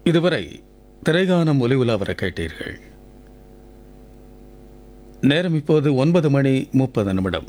இதுவரை திரைகானம் ஒலி உலாவர கேட்டீர்கள் நேரம் இப்போது ஒன்பது மணி முப்பது நிமிடம்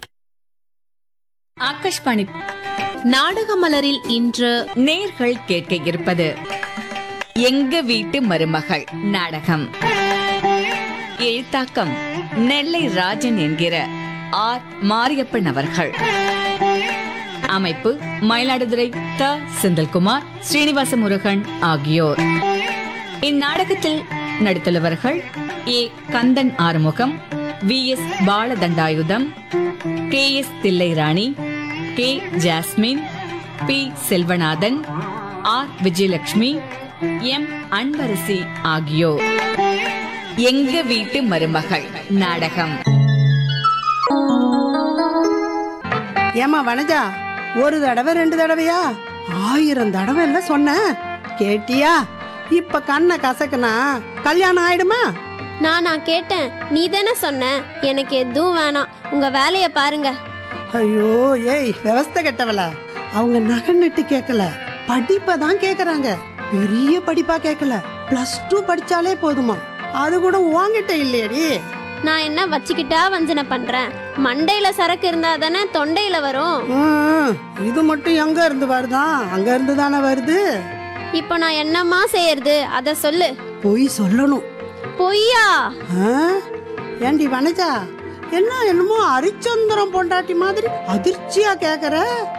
ஆகாஷ்வாணி நாடக மலரில் இன்று நேர்கள் கேட்க இருப்பது எங்க வீட்டு மருமகள் நாடகம் எழுத்தாக்கம் நெல்லை ராஜன் என்கிற ஆர் மாரியப்பன் அவர்கள் அமைப்பு மயிலாடுதுறை த செந்தில்குமார் ஸ்ரீனிவாச முருகன் ஆகியோர் இந்நாடகத்தில் நடித்துள்ளவர்கள் A Kandan Arumugam V S Balathandayutham K S Thillairani K Jasmine P Selvanathan R Vijayalakshmi M Anbarasi ஆகியோர் எங்க வீட்டு மருமகள் நாடகம் ஏமா வனஜா ஒரு தடவை ரெண்டு தடவையா ஆயிரம் தடவை இல்ல சொன்னேன் கேட்டியா இப்ப கண்ணை கசக்குனா கல்யாணம் ஆயிடுமா நான் நான் கேட்டேன் நீ தானே சொன்ன எனக்கு எதுவும் வேணாம் உங்க வேலைய பாருங்க ஐயோ ஏய் விவஸ்தை கெட்டவள அவங்க நகன்னுட்டு கேட்கல படிப்பை தான் கேக்குறாங்க பெரிய படிப்பா கேட்கல பிளஸ் டூ படிச்சாலே போதுமா அது கூட உன்கிட்ட இல்லையடி நான் என்ன வச்சுக்கிட்டா வஞ்சனை பண்றேன் மண்டையில சரக்கு இருந்தா தானே தொண்டையில வரும் ம், இது மட்டும் எங்க இருந்து வருதான் அங்க இருந்து தானே வருது இப்போ நான் என்னம்மா செய்யறது அத சொல்லு போய் சொல்லணும் பொய்யா ஆ? ஏண்டி வனஜா என்ன என்னமோ ஹரிச்சந்திரம் பொண்டாட்டி மாதிரி அதிர்ச்சியா கேக்குற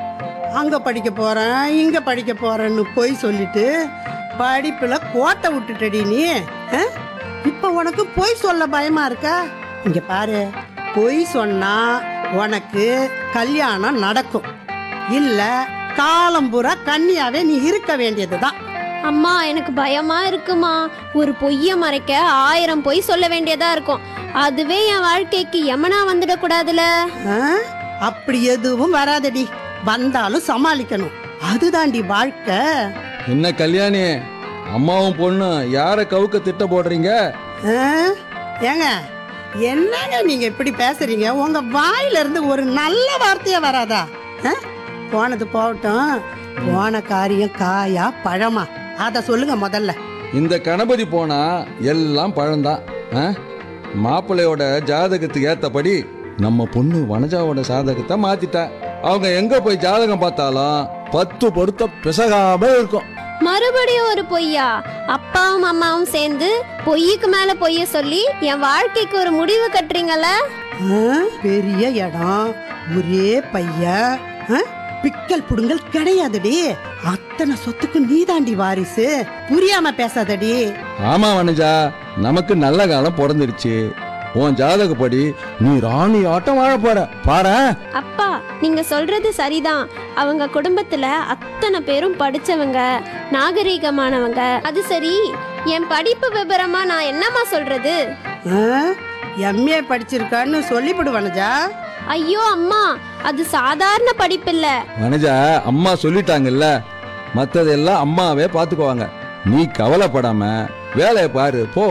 அங்க படிக்க போறேன் இங்க படிக்க போறேன்னு போய் சொல்லிட்டு படிப்புல கோட்டை விட்டுட்டடி நீ ஆ? இப்ப உனக்கு பொய் சொல்ல பயமா இருக்கா இங்க பாரு பொய் சொன்னா உனக்கு கல்யாணம் நடக்கும் இல்ல காலம்புறா கன்னியாவே நீ இருக்க வேண்டியதுதான் அம்மா எனக்கு பயமா இருக்குமா ஒரு பொய்ய மறைக்க ஆயிரம் பொய் சொல்ல வேண்டியதா இருக்கும் அதுவே என் வாழ்க்கைக்கு யமனா வந்துடக்கூடாதுல ஆ? அப்படி எதுவும் வராதடி வந்தாலும் சமாளிக்கணும் அதுதாண்டி வாழ்க்கை என்ன கல்யாணி அம்மாவும் பொண்ணு யார கவுக்க திட்ட போடுறீங்க ஆ? ஏங்க என்னங்க நீங்க இப்படி பேசுறீங்க உங்க வாயில இருந்து ஒரு நல்ல வார்த்தையா வராதா ஆ? போனது போகட்டும் போன காரியம் காயா பழமா அத சொல்லுங்க முதல்ல இந்த கணபதி போனா எல்லாம் பழம்தான் ஆ? மாப்பிள்ளையோட ஜாதகத்துக்கு ஏத்தபடி நம்ம பொண்ணு வனஜாவோட ஜாதகத்தை மாத்திட்டா அவங்க எங்க போய் ஜாதகம் பார்த்தாலும் பத்து பொருத்த பிசகாம இருக்கும் மறுபடியும் ஒரு பொய்யா அப்பாவும் அம்மாவும் சேர்ந்து பொய்யுக்கு மேல பொய்ய சொல்லி என் வாழ்க்கைக்கு ஒரு முடிவு கட்டுறீங்கல்ல ஆ? பெரிய இடம் ஒரே பையன் ஆ? பிக்கல் புடுங்கல் கிடையாதுடி அத்தனை சொத்துக்கு நீதாண்டி வாரிசு புரியாம பேசாதடி ஆமா வனஜா நமக்கு நல்ல காலம் பிறந்துடுச்சு உன் ஜாதகப்படி நீ ராணி ஆட்டம் வாழ போற பாரேன் அப்பா நீங்க சொல்றது சரிதான் அவங்க குடும்பத்துல அத்தனை பேரும் படிச்சவங்க நாகரீகமானவங்க அது சரி என் படிப்பு விபரமா நான் என்னம்மா சொல்றது எம்ஏ படிச்சிருக்கான்னு சொல்லிவிடு வனஜா ஐயோ அம்மா அது சாதாரண படிப்பு இல்ல வனஜா அம்மா சொல்லிட்டாங்கல்ல மத்ததெல்லாம் அம்மாவே பாத்துக்குவாங்க நீ கவலைப்படாம வேலையை பாரு போ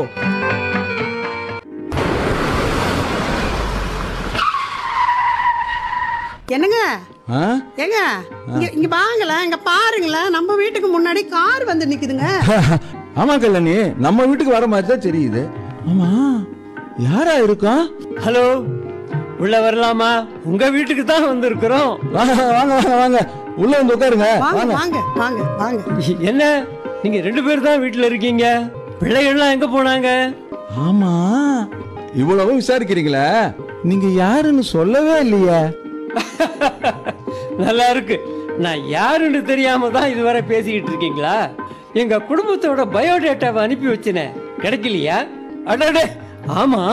என்னங்க ஆ? ஏங்க இங்க இங்க வாங்களேன் இங்க பாருங்களேன் நம்ம வீட்டுக்கு முன்னாடி கார் வந்து நிக்குதுங்க ஆமா கல்யாணி நம்ம வீட்டுக்கு வர மாதிரி தான் தெரியுது ஆமா யாரா இருக்கும் ஹலோ உள்ள வரலாமா உங்க வீட்டுக்கு தான் வந்திருக்கிறோம் வாங்க வாங்க வாங்க வாங்க உள்ள வந்து உட்காருங்க வாங்க வாங்க வாங்க வாங்க வாங்க என்ன நீங்க ரெண்டு பேர் தான் வீட்டுல இருக்கீங்க பிள்ளைகள்லாம் எங்க போனாங்க ஆமா இவ்வளவு விசாரிக்கிறீங்களே நீங்க யாருன்னு சொல்லவே இல்லையே நல்லா இருக்கு நான் யாருன்னு தெரியாம தான் இதுவரை பேசிக்கிட்டு இருக்கீங்களா எங்க குடும்பத்தோட பயோடேட்டாவை அனுப்பி வச்சினேன் கிடைக்கலையா அடடே ஆமா